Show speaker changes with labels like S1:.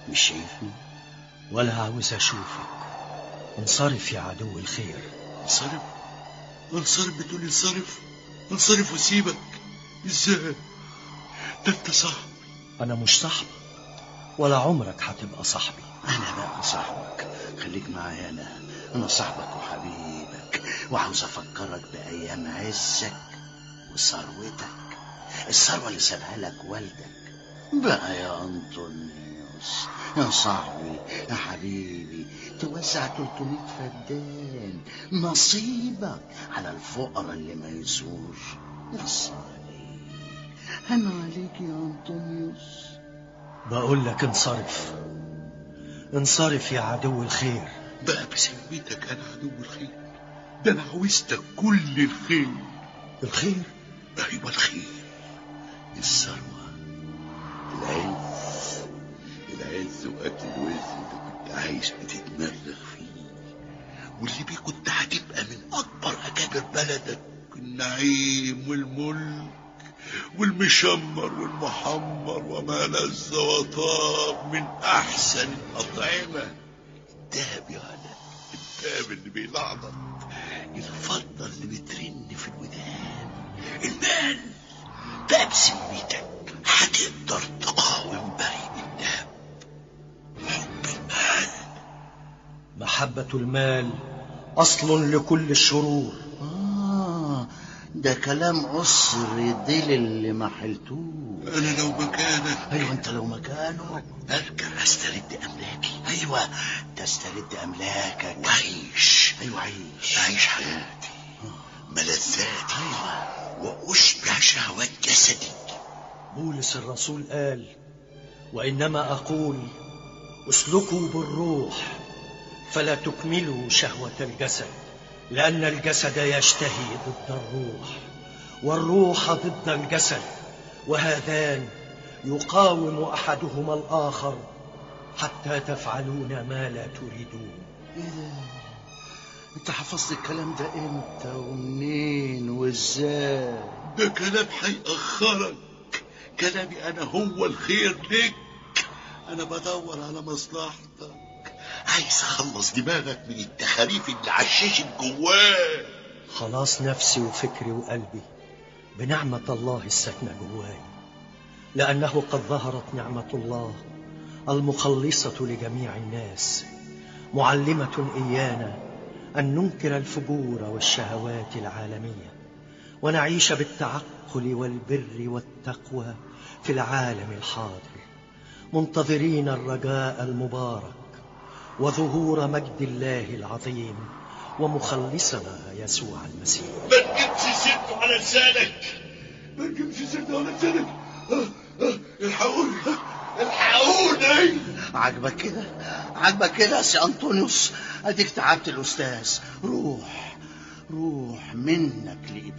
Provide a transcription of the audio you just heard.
S1: مش شايفني
S2: ولا عاوز اشوفك انصرف يا عدو الخير
S3: انصرف انصرف بتقول انصرف انصرف وسيبك ازاي ده انت صاحبي
S2: انا مش صاحبك ولا عمرك هتبقى صاحبي
S1: انا بقى صاحبك خليك معايا انا انا صاحبك وحبيبك وعاوز افكرك بايام عزك وثروتك الثروه اللي سابها لك والدك بقى يا انطونيوس يا صاحبي يا حبيبي توزع 300 فدان نصيبك على الفقراء اللي ما يسوش يا صالح انا عليك يا انطونيوس
S2: بقول لك انصرف انصرف يا عدو الخير
S3: بقى بسميتك انا عدو الخير ده انا عاوزتك كل الخير
S2: الخير
S3: ايوه الخير الثروه العز العز وقت الوز اللي كنت عايش بتتمرغ فيه واللي بيه كنت هتبقى من اكبر اكابر بلدك النعيم والملك والمشمر والمحمر وما لذ وطاب من احسن الاطعمه الدهب يا هلا الدهب اللي بيلعبط الفضه اللي بترن في الودان المال بقى بسميتك هتقدر تقاوم بريء الدهب حب المال
S2: محبة المال أصل لكل الشرور
S1: آه ده كلام عسر ديل اللي ما حلتوه
S3: انا لو مكانك
S1: ايوه انت لو مكانه
S3: ارجع استرد املاكي
S1: ايوه تسترد املاكك
S3: وعيش
S1: ايوه عيش
S3: أعيش حياتي ملذاتي وأشبع شهوات جسدي
S2: بولس الرسول قال وإنما أقول اسلكوا بالروح فلا تكملوا شهوة الجسد لأن الجسد يشتهي ضد الروح والروح ضد الجسد وهذان يقاوم أحدهما الآخر حتى تفعلون ما لا تريدون
S1: ايه ده انت حفظت الكلام ده امتى ومنين وازاي
S3: ده كلام هيأخرك كلامي أنا هو الخير لك أنا بدور على مصلحتك عايز أخلص دماغك من التخاريف اللي عششت جواه
S2: خلاص نفسي وفكري وقلبي بنعمة الله الساكنة جواي لأنه قد ظهرت نعمة الله المخلصة لجميع الناس معلمة إيانا أن ننكر الفجور والشهوات العالمية ونعيش بالتعقل والبر والتقوى في العالم الحاضر منتظرين الرجاء المبارك وظهور مجد الله العظيم ومخلصنا يسوع المسيح
S3: ما تجيبش سيرته على لسانك ما تجيبش سيرته على لسانك آه، آه، الحقوني الحقوني
S1: عاجبك كده عاجبك كده يا سي انطونيوس اديك تعبت الاستاذ روح روح منك لابن